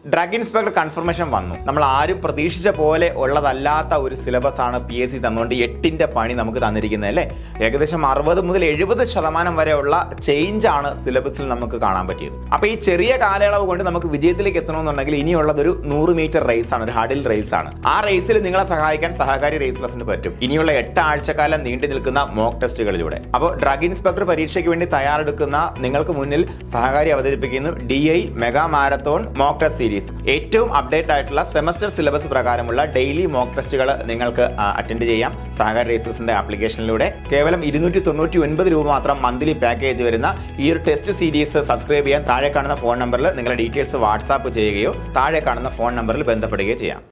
drug inspector confirmation വന്നു നമ്മൾ ആരും പ്രതീക്ഷിച്ച പോലെ ഉള്ളതല്ലാത്ത ഒരു സിലബസ് ആണ് പി എസ് സി തന്നുകൊണ്ട് എട്ടിന്റെ പണി നമുക്ക് തന്നിരിക്കുന്നത് അല്ലേ ഏകദേശം അറുപത് മുതൽ എഴുപത് ശതമാനം വരെയുള്ള ചേഞ്ച് ആണ് സിലബസിൽ നമുക്ക് കാണാൻ പറ്റിയത് അപ്പൊ ഈ ചെറിയ കാലയളവ് കൊണ്ട് നമുക്ക് വിജയത്തിലേക്ക് എത്തണമെന്നുണ്ടെങ്കിൽ ഇനിയുള്ളത് ഒരു നൂറ് മീറ്റർ റേസ് ആണ് ഒരു ഹഡിൽ റേസ് ആണ് ആ റേസിൽ നിങ്ങളെ സഹായിക്കാൻ സഹകാരി റേസ് പ്ലസിന് പറ്റും ഇനിയുള്ള എട്ട് ആഴ്ചക്കാലം നീണ്ടു നിൽക്കുന്ന മോക്ക് ടെസ്റ്റുകളിലൂടെ അപ്പോൾ ഡ്രഗ് ഇൻസ്പെക്ടർ പരീക്ഷയ്ക്ക് വേണ്ടി തയ്യാറെടുക്കുന്ന നിങ്ങൾക്ക് മുന്നിൽ സഹകാരി അവതരിപ്പിക്കുന്നു D I mega marathon mock test series ഏറ്റവും അപ്ഡേറ്റ് ആയിട്ടുള്ള സെമസ്റ്റർ സിലബസ് പ്രകാരമുള്ള ഡെയിലി മോക്ക് ടെസ്റ്റുകൾ നിങ്ങൾക്ക് അറ്റൻഡ് ചെയ്യാം സഹകാരി റേസസിന്റെ ആപ്ലിക്കേഷനിലൂടെ കേവലം ഇരുന്നൂറ്റി തൊണ്ണൂറ്റി ഒൻപത് രൂപ മാത്രം മന്ത്ലി പാക്കേജ് വരുന്ന ഈ ഒരു ടെസ്റ്റ് സീരീസ് സബ്സ്ക്രൈബ് ചെയ്യാൻ താഴെ കാണുന്ന ഫോൺ നമ്പറിൽ നിങ്ങളുടെ ഡീറ്റെയിൽസ് വാട്സാപ്പ് ചെയ്യുകയോ താഴെ കാണുന്ന ഫോൺ നമ്പറിൽ ബന്ധപ്പെടുകയോ ചെയ്യാം